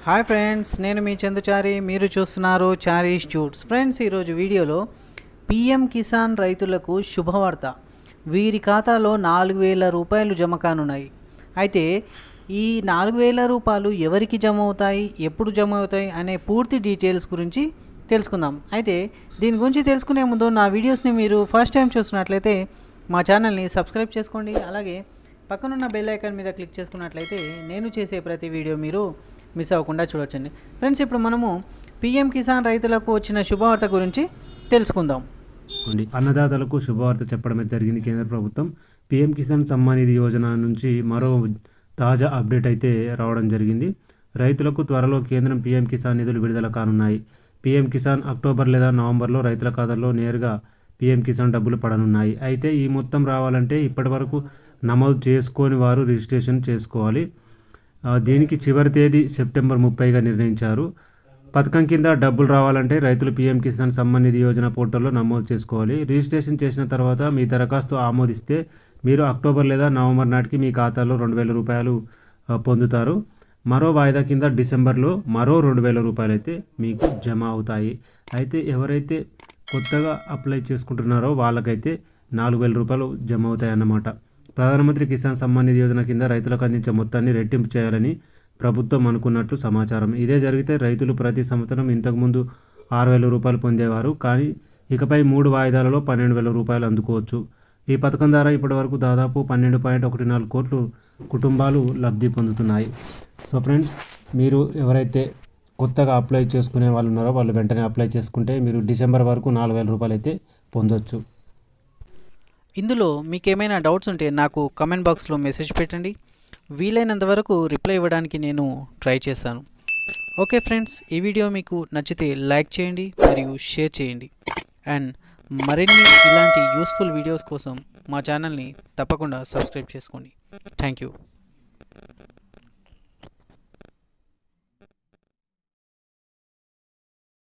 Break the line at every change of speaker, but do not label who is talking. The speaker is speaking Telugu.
హాయ్ ఫ్రెండ్స్ నేను మీ చందుచారి మీరు చూస్తున్నారు చారీ షూట్స్ ఫ్రెండ్స్ ఈరోజు వీడియోలో పిఎం కిసాన్ రైతులకు శుభవార్త వీరి ఖాతాలో నాలుగు వేల రూపాయలు జమ కానున్నాయి అయితే ఈ నాలుగు వేల రూపాయలు ఎవరికి జమ అవుతాయి ఎప్పుడు జమ అవుతాయి అనే పూర్తి డీటెయిల్స్ గురించి తెలుసుకుందాం అయితే దీని గురించి తెలుసుకునే ముందు నా వీడియోస్ని మీరు ఫస్ట్ టైం చూస్తున్నట్లయితే మా ఛానల్ని సబ్స్క్రైబ్ చేసుకోండి అలాగే పక్కనున్న బెల్ ఐకాన్ మీద క్లిక్ చేసుకున్నట్లయితే నేను చేసే ప్రతి వీడియో మీరు మిస్ అవ్వకుండా చూడొచ్చండి ఫ్రెండ్స్ ఇప్పుడు మనము పిఎం కిసాన్ రైతులకు వచ్చిన శుభవార్త గురించి తెలుసుకుందాం
ఉంది అన్నదాతలకు శుభవార్త చెప్పడమే జరిగింది కేంద్ర ప్రభుత్వం పీఎం కిసాన్ సమ్మాన్ నిధి యోజన నుంచి మరో తాజా అప్డేట్ అయితే రావడం జరిగింది రైతులకు త్వరలో కేంద్రం పీఎం కిసాన్ నిధులు విడుదల కానున్నాయి పీఎం కిసాన్ అక్టోబర్ లేదా నవంబర్లో రైతుల ఖాతాల్లో నేరుగా పీఎం కిసాన్ డబ్బులు పడనున్నాయి అయితే ఈ మొత్తం రావాలంటే ఇప్పటివరకు నమోదు చేసుకోని వారు రిజిస్ట్రేషన్ చేసుకోవాలి ఆ, దీనికి చివరి తేదీ సెప్టెంబర్ ముప్పైగా నిర్ణయించారు పథకం కింద డబ్బులు రావాలంటే రైతులు పీఎం కిసాన్ సమ్మాన్ నిధి యోజన పోర్టల్లో నమోదు చేసుకోవాలి రిజిస్ట్రేషన్ చేసిన తర్వాత మీ దరఖాస్తు ఆమోదిస్తే మీరు అక్టోబర్ లేదా నవంబర్ నాటికి మీ ఖాతాలో రెండు వేల రూపాయలు ఆ, పొందుతారు మరో వాయిదా కింద డిసెంబర్లో మరో రెండు వేల రూపాయలు అయితే మీకు జమ అవుతాయి అయితే ఎవరైతే కొత్తగా అప్లై చేసుకుంటున్నారో వాళ్ళకైతే నాలుగు వేల రూపాయలు జమ అవుతాయి అన్నమాట ప్రధానమంత్రి కిసాన్ సమ్మాన్ నిధి యోజన కింద రైతులకు అందించే మొత్తాన్ని రెట్టింపు చేయాలని ప్రభుత్వం అనుకున్నట్లు సమాచారం ఇదే జరిగితే రైతులు ప్రతి సంవత్సరం ఇంతకుముందు ఆరు వేల రూపాయలు పొందేవారు కానీ ఇకపై మూడు వాయిదాలలో పన్నెండు వేల రూపాయలు అందుకోవచ్చు ఈ పథకం ద్వారా ఇప్పటివరకు దాదాపు పన్నెండు పాయింట్ ఒకటి నాలుగు కోట్లు కుటుంబాలు లబ్ధి పొందుతున్నాయి సో ఫ్రెండ్స్ మీరు ఎవరైతే కొత్తగా అప్లై చేసుకునే వాళ్ళు ఉన్నారో వాళ్ళు వెంటనే అప్లై చేసుకుంటే మీరు డిసెంబర్ వరకు నాలుగు వేల రూపాయలు అయితే పొందొచ్చు
ఇందులో మీకు ఏమైనా డౌట్స్ ఉంటే నాకు కమెంట్ బాక్స్లో మెసేజ్ పెట్టండి వీలైనంత వరకు రిప్లై ఇవ్వడానికి నేను ట్రై చేశాను ఓకే ఫ్రెండ్స్ ఈ వీడియో మీకు నచ్చితే లైక్ చేయండి మరియు షేర్ చేయండి అండ్ మరిన్ని ఇలాంటి యూస్ఫుల్ వీడియోస్ కోసం మా ఛానల్ని తప్పకుండా సబ్స్క్రైబ్ చేసుకోండి థ్యాంక్ యూ